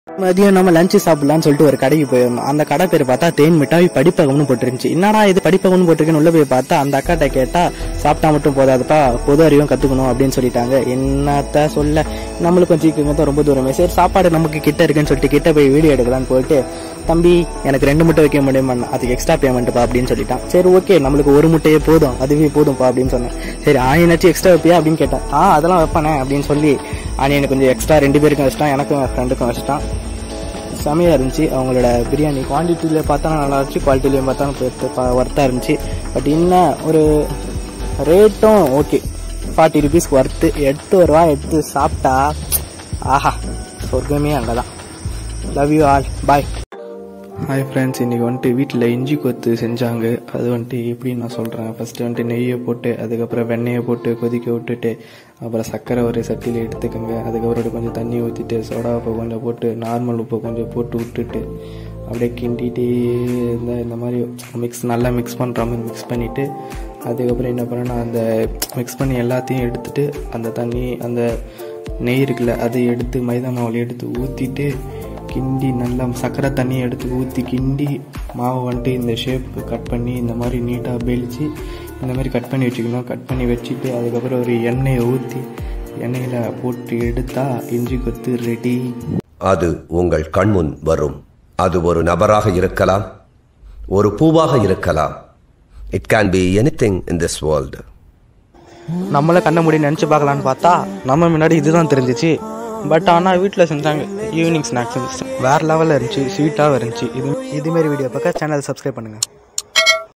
மதியம் நம்ம லஞ்சு சாப்பிடலாம்னு சொல்லிட்டு ஒரு கடைக்கு போயிருந்தோம் அந்த கடை பேர் பார்த்தா தேன் மிட்டாய் படிப்பகம்னு போட்டுருந்துச்சு என்னடா இது படிப்பகம்னு போட்டிருக்குன்னு உள்ள போய் பார்த்தா அந்த அக்காட்ட கேட்டா சாப்பிட்டா மட்டும் போதாதுப்பா பொது அறிவும் கத்துக்கணும் அப்படின்னு சொல்லிட்டாங்க என்னத்த சொல்ல நம்மளுக்கு கொஞ்சம் இங்க தான் ரொம்ப தூரமே சரி சாப்பாடு நமக்கு கிட்ட இருக்குன்னு சொல்லிட்டு கிட்ட போய் வீடியோ எடுக்கலாம்னு போயிட்டு தம்பி எனக்கு ரெண்டு முட்டை வைக்க முடியுமா அதுக்கு எக்ஸ்ட்ரா பேமெண்ட்ப்பா அப்படின்னு சொல்லிட்டான் சரி ஓகே நம்மளுக்கு ஒரு முட்டையே போதும் அதுவே போதும்ப்பா அப்படின்னு சொன்னேன் சரி ஆனியனாச்சும் எக்ஸ்ட்ரா வைப்பியா அப்படின்னு கேட்டேன் ஆ அதெல்லாம் வைப்பானே அப்படின்னு சொல்லி ஆனியன் கொஞ்சம் எக்ஸ்ட்ரா ரெண்டு பேருக்கும் வச்சிட்டான் எனக்கும் என் ஃப்ரெண்டுக்கும் வச்சிட்டான் செமையாக இருந்துச்சு அவங்களோட பிரியாணி குவான்டிட்டியில் பார்த்தா நல்லா இருந்துச்சு குவாலிட்டிலையும் பார்த்தா ஒர்த்தாக இருந்துச்சு பட் என்ன ஒரு ரேட்டும் ஓகே ஃபார்ட்டி ருபீஸ்க்கு ஒர்த்து எடுத்து ஒரு ரூபா எடுத்து சாப்பிட்டா ஆஹா சொர்க்கமே அங்கே தான் love you all bye hi friends இன்றைக்கி வந்துட்டு வீட்டில் இஞ்சி கொத்து செஞ்சாங்க அது வந்துட்டு எப்படி நான் சொல்கிறேன் ஃபஸ்ட்டு வந்துட்டு நெய்யை போட்டு அதுக்கப்புறம் வெண்ணெயை போட்டு கொதிக்க விட்டுட்டு அப்புறம் சர்க்கரை ஒரு சட்டியில் எடுத்துக்கோங்க அதுக்கப்புறம் கொஞ்சம் தண்ணி ஊற்றிட்டு சோடா உப்பு கொஞ்சம் போட்டு நார்மல் உப்பு கொஞ்சம் போட்டு விட்டுட்டு அப்படியே கிண்டிகிட்டே இருந்தால் இந்த மாதிரி மிக்ஸ் நல்லா மிக்ஸ் பண்ணுற மாதிரி மிக்ஸ் பண்ணிவிட்டு அதுக்கப்புறம் என்ன பண்ணேன்னா அந்த மிக்ஸ் பண்ணி எல்லாத்தையும் எடுத்துட்டு அந்த தண்ணி அந்த நெய் இருக்குல்ல அதை எடுத்து மைதா மாவில் எடுத்து ஊற்றிட்டு கிண்டி நல்லா சர்க்கரை தண்ணியை எடுத்து ஊற்றி கிண்டி மாவை வந்துட்டு இந்த ஷேப் கட் பண்ணி இந்த மாதிரி நீட்டாக பெலிச்சு இந்த மாதிரி கட் பண்ணி வச்சுக்கணும் கட் பண்ணி வச்சுட்டு அதுக்கப்புறம் ஒரு எண்ணெயை ஊற்றி எண்ணெயில் போட்டு எடுத்தா இஞ்சி கொத்து ரெடி அது உங்கள் கண்முன் வரும் அது ஒரு நபராக இருக்கலாம் ஒரு பூவாக இருக்கலாம் it can be anything in this world நம்மள கண்ண முடி நினச்சி பார்க்கலான்னு பார்த்தா நம்ம முன்னாடி இதுதான் தெரிஞ்சிச்சு பட் ஆனால் வீட்டில் செஞ்சாங்க ஈவினிங் ஸ்நாக்ஸ் வேறு லெவலில் இருந்துச்சு ஸ்வீட்டாகவும் இருந்துச்சு இது இதுமாரி வீடியோ பார்க்க சேனல் சப்ஸ்கிரைப் பண்ணுங்கள்